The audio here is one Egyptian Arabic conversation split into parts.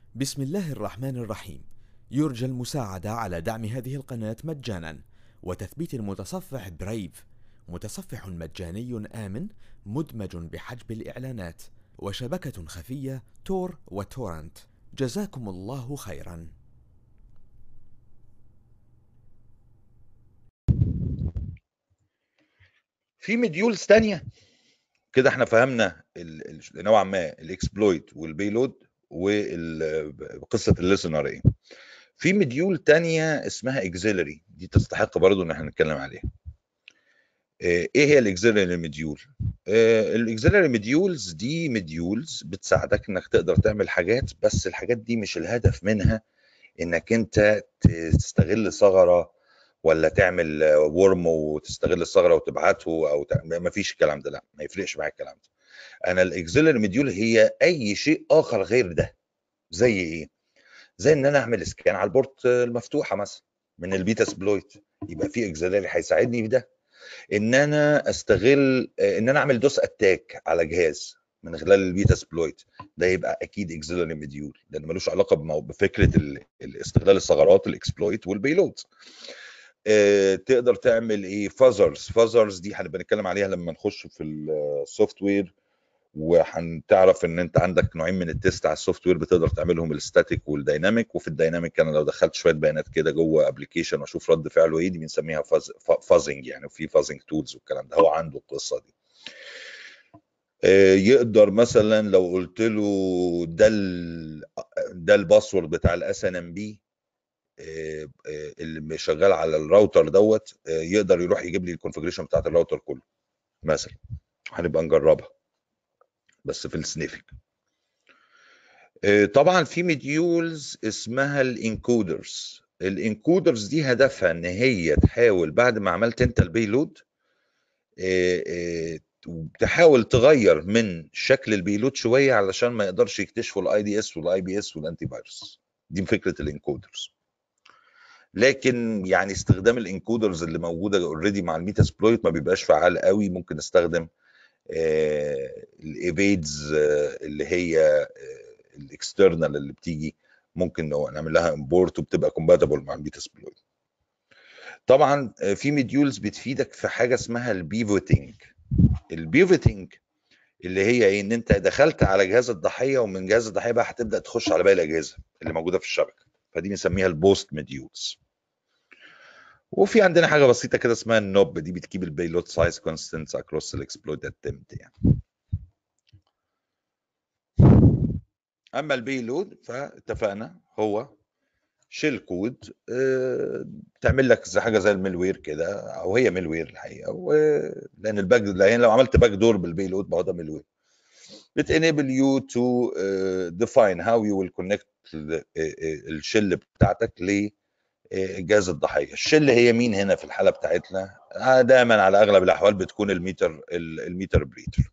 بسم الله الرحمن الرحيم يرجى المساعدة على دعم هذه القناة مجانا وتثبيت المتصفح برايف متصفح مجاني آمن مدمج بحجب الإعلانات وشبكة خفية تور وتورنت جزاكم الله خيرا في مديولز تانية كده احنا فهمنا ال- ال- نوعا ما الاكسبلويت والبيلود وقصه الليسنر ايه في مديول تانية اسمها اكزيلري دي تستحق برضو ان احنا نتكلم عليها آه، ايه هي الاكزيلري مديول الاكزيلري مديولز دي مديولز بتساعدك انك تقدر تعمل حاجات بس الحاجات دي مش الهدف منها انك انت تستغل ثغره ولا تعمل ورم وتستغل الثغره وتبعته او تع... ما فيش الكلام ده لا ما يفرقش معايا الكلام ده انا الاكزيلري مديول هي اي شيء اخر غير ده زي ايه زي ان انا اعمل سكان على البورت المفتوحه مثلا من البيتا سبلويت يبقى في اكزيلري هيساعدني في ده ان انا استغل ان انا اعمل دوس اتاك على جهاز من خلال البيتا سبلويت ده يبقى اكيد اكزيلري مديول لان ملوش علاقه بمو- بفكره ال- الاستغلال الثغرات الاكسبلويت والبيلود آه، تقدر تعمل ايه فازرز فازرز دي هنبقى نتكلم عليها لما نخش في السوفت وير وهتعرف ان انت عندك نوعين من التيست على السوفت وير بتقدر تعملهم الستاتيك والدايناميك وفي الدايناميك انا لو دخلت شويه بيانات كده جوه ابلكيشن واشوف رد فعله ايه دي بنسميها فازنج يعني وفي فازنج تولز والكلام ده هو عنده القصه دي آه، يقدر مثلا لو قلت له ده ال ده الباسورد بتاع الاس ان ام بي اللي شغال على الراوتر دوت آه، يقدر يروح يجيب لي الكونفجريشن بتاعت الراوتر كله مثلا هنبقى نجربها بس في السنيفنج آه، طبعا في مديولز اسمها الانكودرز الانكودرز دي هدفها ان هي تحاول بعد ما عملت انت البيلود آه، آه، تحاول تغير من شكل البيلود شويه علشان ما يقدرش يكتشفوا الاي دي اس والاي بي اس والانتي فيروس دي فكره الانكودرز لكن يعني استخدام الانكودرز اللي موجوده اوريدي مع الميتا سبلويت ما بيبقاش فعال قوي ممكن نستخدم الايفيدز اللي هي الاكسترنال اللي بتيجي ممكن نو- نعمل لها امبورت وبتبقى كومباتبل مع الميتا سبلويت طبعا آه، في مديولز بتفيدك في حاجه اسمها البيفوتنج البيفوتنج اللي هي ايه ان انت دخلت على جهاز الضحيه ومن جهاز الضحيه بقى هتبدا تخش على باقي الاجهزه اللي موجوده في الشبكه فدي بنسميها البوست مديولز وفي عندنا حاجه بسيطه كده اسمها النوب دي بتجيب البيلود سايز كونستنتس اكروس الاكسبلويد اتمت يعني اما البيلود فاتفقنا هو شيل كود آه، تعمل لك زي حاجه زي الميلوير كده او هي ميلوير الحقيقه و... لان الباك لان لو عملت باك دور بالبيلود ما هو ده ميلوير بتenable you to uh, define how you will connect the- الشل بتاعتك لجهاز الضحيه الشل هي مين هنا في الحاله بتاعتنا آه، دايما على اغلب الاحوال بتكون الميتر ال- الميتر بريتر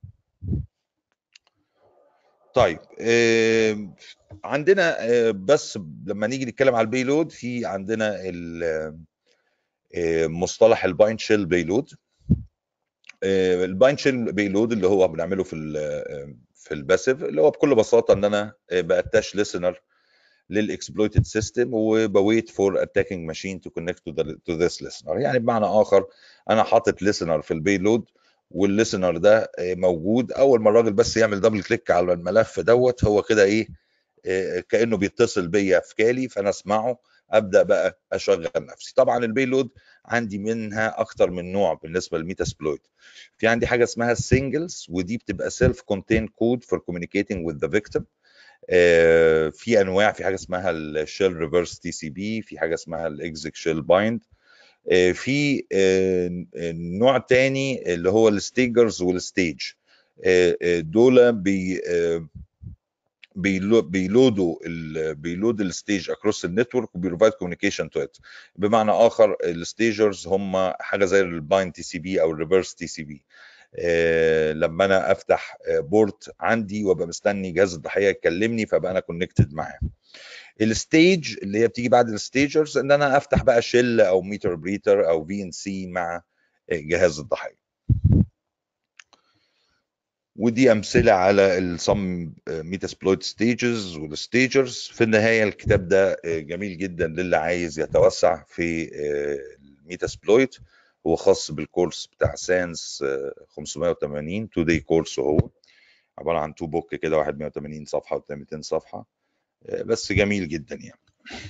طيب آه، عندنا آه، بس لما نيجي نتكلم على البيلود في عندنا ال- آه، مصطلح البايند شيل بيلود البايند شيل بيلود اللي هو بنعمله في ال في الباسيف اللي هو بكل بساطه ان انا باتاش ليسنر للاكسبلويتد سيستم وبويت فور اتاكينج ماشين تو كونكت تو ذس ليسنر يعني بمعنى اخر انا حاطط ليسنر في البيلود والليسنر ده موجود اول ما الراجل بس يعمل دبل كليك على الملف دوت هو كده ايه آه، كانه بيتصل بيا في كالي فانا اسمعه ابدا بقى اشغل نفسي طبعا البيلود عندي منها اكتر من نوع بالنسبه للميتا سبلويت في عندي حاجه اسمها السنجلز ودي بتبقى سيلف كونتين كود فور كوميونيكيتنج وذ ذا فيكتيم في انواع في حاجه اسمها الشيل ريفرس تي سي بي في حاجه اسمها الاكزيك شيل بايند في آه، نوع تاني اللي هو الستيجرز والستيج آه، آه، دول بي آه، بيلو- بيلودوا ال- بيلود الستيج اكروس النتورك وبيروفايد كوميونيكيشن تو ات بمعنى اخر الستيجرز هم حاجه زي البايند تي سي بي او الريفرس تي سي بي لما انا افتح آه، بورت عندي وابقى مستني جهاز الضحيه يكلمني فابقى انا كونكتد معاه الستيج اللي هي بتيجي بعد الستيجرز ان انا افتح بقى شيل او ميتر بريتر او في ان سي مع آه، جهاز الضحيه ودي امثله على الصم ميتاسبلويد ستيجز والستيجرز في النهايه الكتاب ده جميل جدا للي عايز يتوسع في الميتاسبلويد هو خاص بالكورس بتاع سانس 580 تو داي كورس هو عباره عن تو بوك كده واحد 180 صفحه والتاني 200 صفحه بس جميل جدا يعني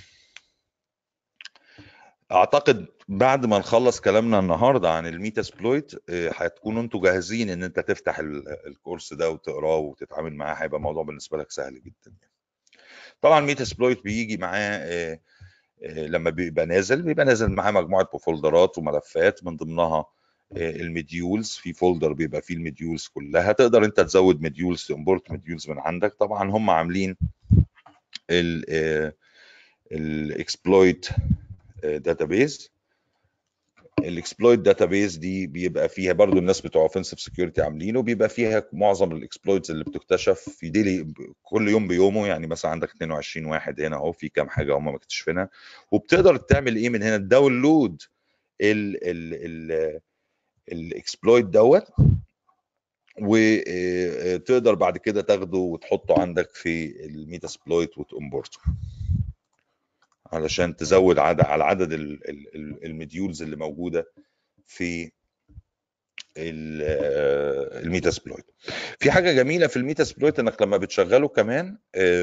اعتقد بعد ما نخلص كلامنا النهارده عن الميتاسبلويت هتكونوا انتوا جاهزين ان انت تفتح الكورس ده وتقراه وتتعامل معاه هيبقى الموضوع بالنسبه لك سهل جدا طبعا الميتاسبلويت بيجي معاه لما بيبقى نازل بيبقى نازل معاه مجموعه فولدرات وملفات من ضمنها المديولز في فولدر بيبقى فيه المديولز كلها تقدر انت تزود مديولز تمبورت مديولز من عندك طبعا هم عاملين الاكسبلويت داتابيز الاكسبلويت داتابيز دي بيبقى فيها برضو الناس بتوع اوفنسيف سكيورتي عاملينه بيبقى فيها معظم الاكسبلويتس اللي بتكتشف في ديلي كل يوم بيومه يعني مثلا عندك 22 واحد هنا اهو في كام حاجه هم مكتشفينها وبتقدر تعمل ايه من هنا تداونلود الاكسبلويت دوت وتقدر بعد كده تاخده وتحطه عندك في الميتاسبلويت وتامبورته علشان تزود عدد على عدد المديولز اللي موجوده في الميتاسبلويت في حاجه جميله في الميتاسبلويت انك لما بتشغله كمان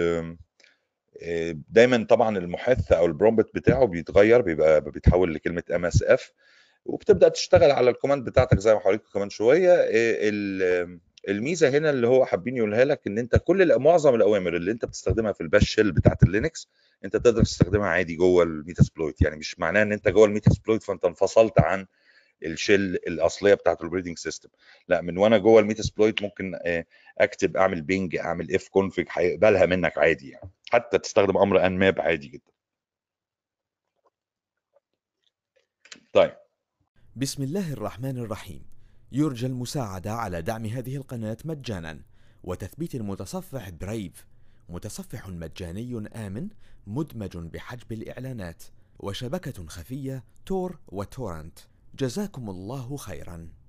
دايما طبعا المحث او البرومبت بتاعه بيتغير بيبقى بيتحول لكلمه ام اس اف وبتبدا تشتغل على الكوماند بتاعتك زي ما هوريكم كمان شويه الميزه هنا اللي هو حابين يقولها لك ان انت كل معظم الاوامر اللي انت بتستخدمها في الباش شيل بتاعت اللينكس انت تقدر تستخدمها عادي جوه الميتاسبلويت يعني مش معناه ان انت جوه الميتاسبلويت فانت انفصلت عن الشيل الاصليه بتاعت الاوبريتنج سيستم لا من وانا جوه الميتاسبلويت ممكن اكتب اعمل بينج اعمل اف كونفج هيقبلها منك عادي يعني حتى تستخدم امر ان ماب عادي جدا طيب بسم الله الرحمن الرحيم يرجى المساعدة على دعم هذه القناة مجانا وتثبيت المتصفح برايف متصفح مجاني آمن مدمج بحجب الإعلانات وشبكة خفية تور وتورنت جزاكم الله خيرا